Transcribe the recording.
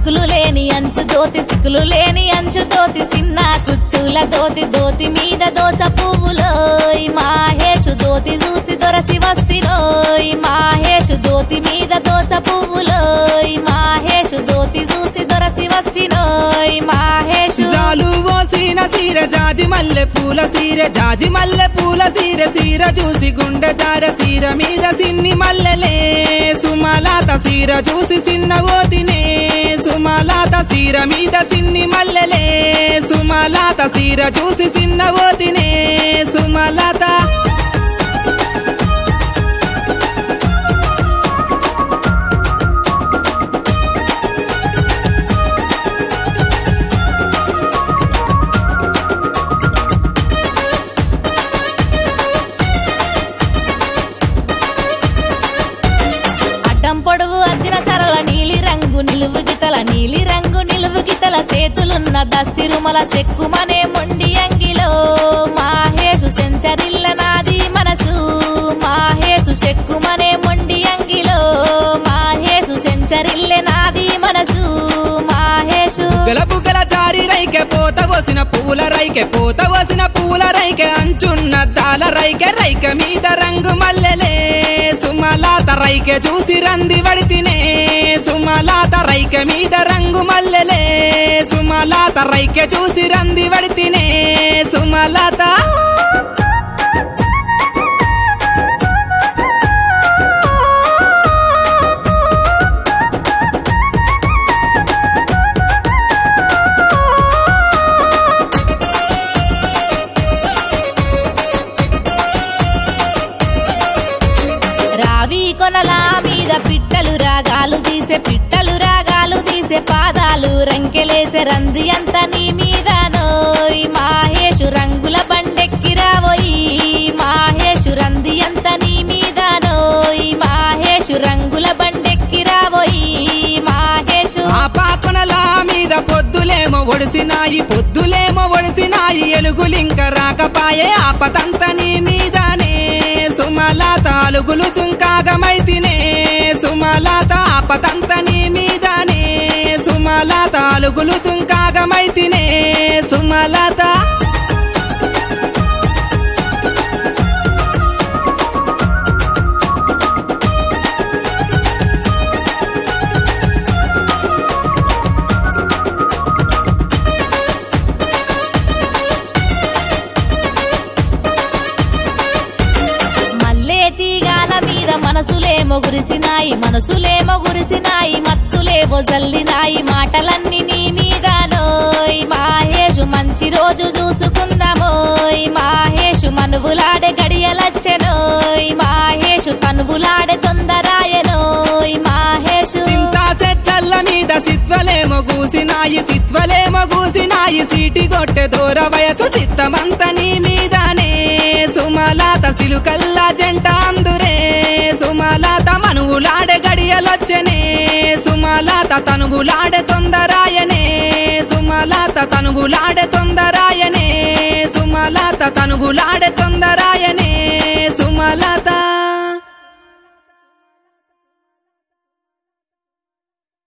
సిక్కులు లేని అంచు దోతి సిక్కులు లేని అంచు దోతి చిన్న కుచ్చుల దోతి దోతి మీద దోస పువ్వులోయ్ మాహేషు దోతి చూసి దొరసి వస్తినోయ్ మాహేషు దోతి మీద దోస పువ్వులోయ్ మాహేషు దోతి చూసి దొరసి వస్తినోయ్ మాహేషు జాలు ఓసిన సీర జాజి మల్లె పూల సీర జాజి మల్లె పూల సీర సీర చూసి గుండె జార సీర మీద సిన్ని మల్లెలే సుమలాత సీర చూసి చిన్న ఓతినే సుమలాత సీర మీద సిన్ని మల్లెలే సుమలాత సీర చూసి చిన్న ఓతినే సుమలాత అడ్డం పొడవు అద్దిన సరళ నీలి రంగు నిలువు గితల నీలి రంగు నిలువు గితల సేతులున్న దస్తిరుమల సెక్కుమనే మొండి అంగిలో మాహేషు సెంచరిల్ల నాది మనసు మాహేషు సెక్కుమనే మొండి అంగిలో మాహేషు సెంచరిల్లె నాది మనసు మాహేషు బుగ్గల బుగ్గల చారి రైకె పోత వసిన పూల రైకె పోత వసిన పూల రైకె అంచున్న దాల రైకె రైకె మీద రంగు మల్లెలే సుమలాత రైకె చూసి రంది వడితినే సుమలాత రైకె మీద రంగు మల్లెలే సుమలాత రైకె చూసి రంది వడితినే సుమలాత రావి కొనల మీద పిట్టలు రాగాలు తీసే పిట్టలు రాగాలు తీసే పాదాలు రంకెలేసే రంది అంత నీ మీద నోయ్ మాహేషు రంగుల బండెక్కి రావోయి మాహేషు రంది అంత నీ మీద నోయ్ మాహేషు రంగుల బండెక్కి రావోయి మాహేషు ఆ పాపనల మీద పొద్దులేమో ఒడిసినాయి పొద్దులేమో ఒడిసినాయి ఎలుగులింక రాకపాయే ఆపతంత నీ మీదనే సుమలాత అలుగులు తుంకాగమైతినే సుమలాత ఆపతంత నీ మీదనే సుమలాత అలుగులు తుంకాగమైతినే సుమలాత మల్లే తీగాల మీద మనసులేమో గురిసినాయి మనసులేమో గురిసినాయి మత్తులేవో జల్లినాయి మాటలన్నీ నీ మీదనోయ్ మాహేషు మంచి రోజు చూసుకుందామోయ్ మాహేషు మనువులాడే గడియలచ్చెనోయ్ మాహేషు తనువులాడే తొందరాయనోయ్ మాహేషు చింతా సెట్ల మీద సిత్వలేమో గూసినాయి సిత్వలేమో గూసినాయి సీటి గొట్టె దూర వయసు చిత్తమంత నీ మీదనే సుమలాత సిలుకల్లా జంట అందురే సుమలాత మనువులాడే గడియలొచ్చనే సుమలాత తనుగులాడే తొందరాయనే సుమలాత తనుగులాడే తొందర